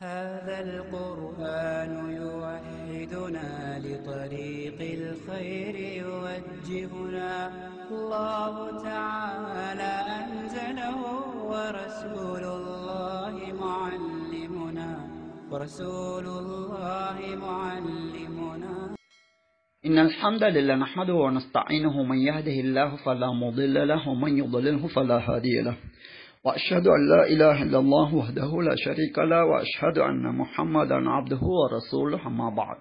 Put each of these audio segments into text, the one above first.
هذا القرآن يوحدنا لطريق الخير يوجهنا الله تعالى أنزله ورسول الله معلمنا ورسول الله معلمنا إن الحمد لله نحمده ونستعينه من يهده الله فلا مضل له ومن يضلله فلا هادي له وأشهد أن لا إله إلا الله وحده لا شريك له وأشهد أن محمدا عبده ورسوله أما بعد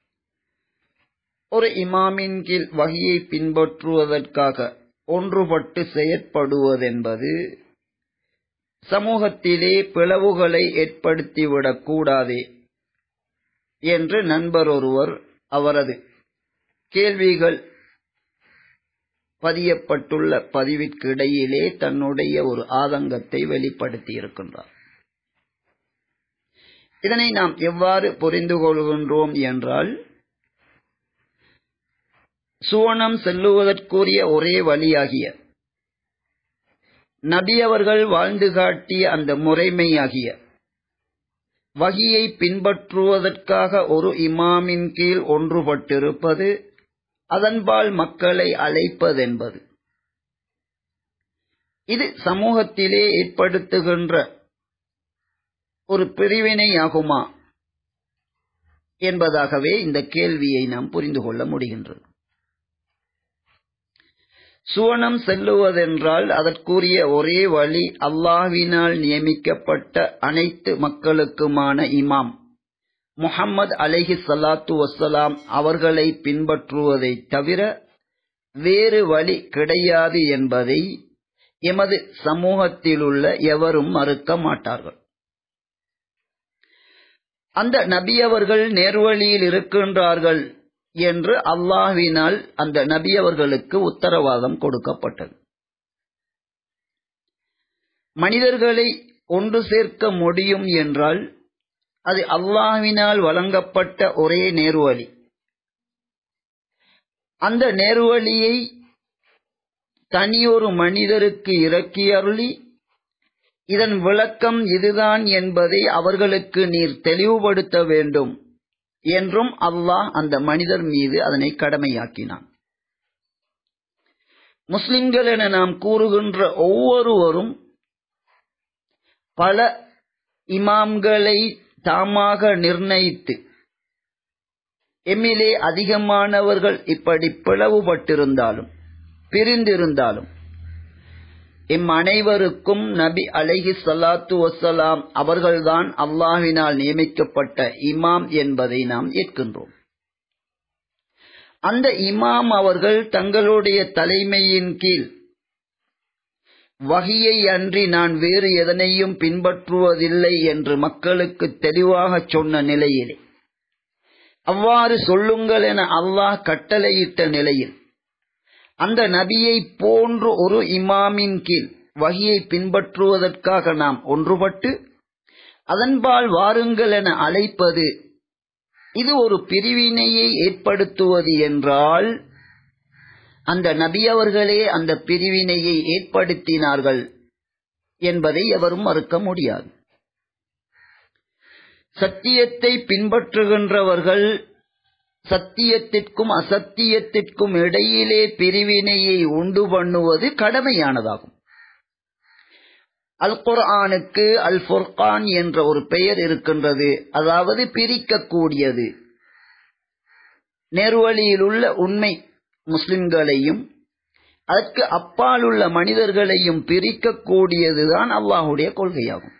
ஒரு இமாமின் கீழ் வகையை பின்பற்றுவதற்காக ஒன்றுபட்டு செயற்படுவதென்பது சமூகத்திலே பிளவுகளை ஏற்படுத்திவிடக் கூடாதே என்று நண்பர் ஒருவர் அவரது கேள்விகள் பதியப்பட்டுள்ள பதிவிற்கு இடையிலே தன்னுடைய ஒரு ஆதங்கத்தை வெளிப்படுத்தி இருக்கின்றார் இதனை நாம் எவ்வாறு புரிந்து கொள்கின்றோம் என்றால் சுவனம் செல்லுவதற்குரிய ஒரே வழியாகிய நபி அவர்கள் வாழ்ந்து காட்டிய அந்த முறைமையாகிய வகியை பின்பற்றுவதற்காக ஒரு இமாமின் கீழ் ஒன்றுபட்டிருப்பது அதன்பால் மக்களை அழைப்பதென்பது இது சமூகத்திலே ஏற்படுத்துகின்ற ஒரு பிரிவினையாகுமா என்பதாகவே இந்த கேள்வியை நாம் புரிந்து கொள்ள முடிகின்றது சுவனம் செல்லுவதென்றால் அதற்குரிய ஒரே வழி அல்லாஹ்வினால் நியமிக்கப்பட்ட அனைத்து மக்களுக்குமான இமாம் முஹம்மது அலைஹி சலாத்து வசலாம் அவர்களை பின்பற்றுவதை தவிர வேறு வழி கிடையாது என்பதை எமது சமூகத்திலுள்ள எவரும் மறுக்க மாட்டார்கள் அந்த நபி அவர்கள் நேர்வழியில் இருக்கின்றார்கள் என்று அல்லாஹ்வினால் அந்த நபி அவர்களுக்கு உத்தரவாதம் கொடுக்கப்பட்டது மனிதர்களை ஒன்று சேர்க்க முடியும் என்றால் அது அல்லாஹ்வினால் வழங்கப்பட்ட ஒரே நேர்வழி அந்த நேர்வழியை தனியொரு மனிதருக்கு இறக்கி அருளி இதன் விளக்கம் இதுதான் என்பதை அவர்களுக்கு நீர் தெளிவுபடுத்த வேண்டும் என்றும் அல்லாஹ் அந்த மனிதர் மீது அதனை கடமையாக்கினான் முஸ்லிம்கள் என நாம் கூறுகின்ற ஒவ்வொருவரும் பல இமாம்களை தாமாக நிர்ணயித்து எம்மிலே அதிகமானவர்கள் இப்படி பிளவுபட்டிருந்தாலும் பிரிந்திருந்தாலும் எம் அனைவருக்கும் நபி அலைஹி சலாத்து வசலாம் அவர்கள்தான் அல்லாஹினால் நியமிக்கப்பட்ட இமாம் என்பதை நாம் ஏற்கின்றோம் அந்த இமாம் அவர்கள் தங்களுடைய தலைமையின் கீழ் வகியை அன்றி நான் வேறு எதனையும் பின்பற்றுவதில்லை என்று மக்களுக்கு தெளிவாக சொன்ன நிலையிலே அவ்வாறு சொல்லுங்கள் என அல்லாஹ் கட்டளையிட்ட நிலையில் அந்த நபியை போன்று ஒரு இமாமின் கீழ் வகியை பின்பற்றுவதற்காக நாம் ஒன்றுபட்டு அதன்பால் வாருங்கள் என அழைப்பது இது ஒரு பிரிவினையை ஏற்படுத்துவது என்றால் அந்த நபி அவர்களே அந்த பிரிவினையை ஏற்படுத்தினார்கள் என்பதை எவரும் மறுக்க முடியாது சத்தியத்தை பின்பற்றுகின்றவர்கள் சத்தியத்திற்கும் அசத்தியத்திற்கும் இடையிலே பிரிவினையை உண்டு பண்ணுவது கடமையானதாகும் அல் குர்ஆனுக்கு அல் ஃபுர்கான் என்ற ஒரு பெயர் இருக்கின்றது அதாவது பிரிக்கக்கூடியது நேர்வழியில் உள்ள உண்மை முஸ்லிம்களையும் அதற்கு அப்பால் உள்ள மனிதர்களையும் பிரிக்கக்கூடியதுதான் அல்லாஹுடைய கொள்கையாகும்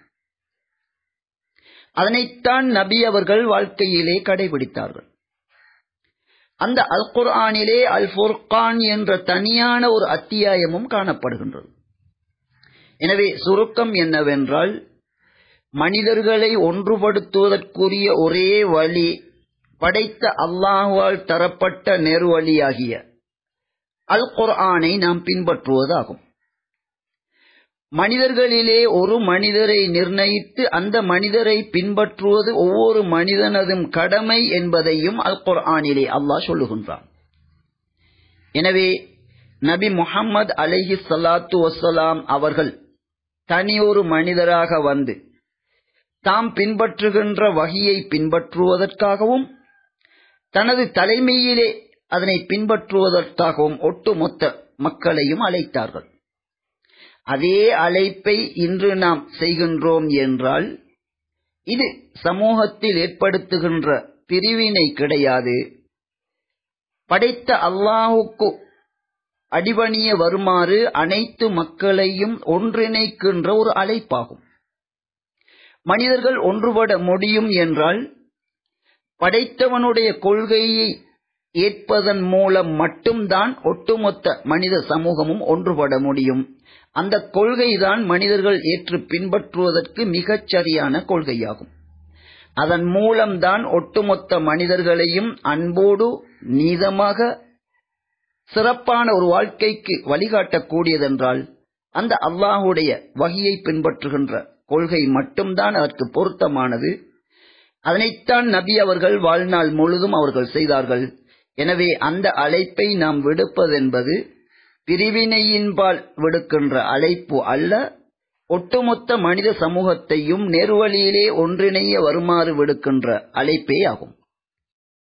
அதனைத்தான் நபி அவர்கள் வாழ்க்கையிலே கடைபிடித்தார்கள் அந்த அல் குர்ஆனிலே அல் ஃபுர்கான் என்ற தனியான ஒரு அத்தியாயமும் காணப்படுகின்றது எனவே சுருக்கம் என்னவென்றால் மனிதர்களை ஒன்றுபடுத்துவதற்குரிய ஒரே வழி படைத்த அல்லாஹுவால் தரப்பட்ட நெருவழியாகிய அல் குர்ஆனை நாம் பின்பற்றுவதாகும் மனிதர்களிலே ஒரு மனிதரை நிர்ணயித்து அந்த மனிதரை பின்பற்றுவது ஒவ்வொரு மனிதனதும் கடமை என்பதையும் அல் குர்ஆனிலே அல்லாஹ் சொல்லுகின்றான் எனவே நபி முஹம்மது அலைஹி சலாத்து வசலாம் அவர்கள் தனியொரு மனிதராக வந்து தாம் பின்பற்றுகின்ற வகையை பின்பற்றுவதற்காகவும் தனது தலைமையிலே அதனை பின்பற்றுவதற்காகவும் ஒட்டுமொத்த மக்களையும் அழைத்தார்கள் அதே அழைப்பை இன்று நாம் செய்கின்றோம் என்றால் இது சமூகத்தில் ஏற்படுத்துகின்ற பிரிவினை கிடையாது படைத்த அல்லாஹுக்கு அடிபணிய வருமாறு அனைத்து மக்களையும் ஒன்றிணைக்கின்ற ஒரு அழைப்பாகும் மனிதர்கள் ஒன்றுபட முடியும் என்றால் படைத்தவனுடைய கொள்கையை ஏற்பதன் மூலம் மட்டும்தான் ஒட்டுமொத்த மனித சமூகமும் ஒன்றுபட முடியும் அந்த கொள்கைதான் மனிதர்கள் ஏற்று பின்பற்றுவதற்கு மிகச் சரியான கொள்கையாகும் அதன் மூலம்தான் ஒட்டுமொத்த மனிதர்களையும் அன்போடு நீதமாக சிறப்பான ஒரு வாழ்க்கைக்கு வழிகாட்டக்கூடியதென்றால் அந்த அல்லாஹுடைய வகையை பின்பற்றுகின்ற கொள்கை மட்டும்தான் அதற்கு பொருத்தமானது அதனைத்தான் நபி அவர்கள் வாழ்நாள் முழுதும் அவர்கள் செய்தார்கள் எனவே அந்த அழைப்பை நாம் விடுப்பதென்பது பிரிவினையின்பால் விடுக்கின்ற அழைப்பு அல்ல ஒட்டுமொத்த மனித சமூகத்தையும் நேர்வழியிலே ஒன்றிணைய வருமாறு விடுக்கின்ற அழைப்பே ஆகும்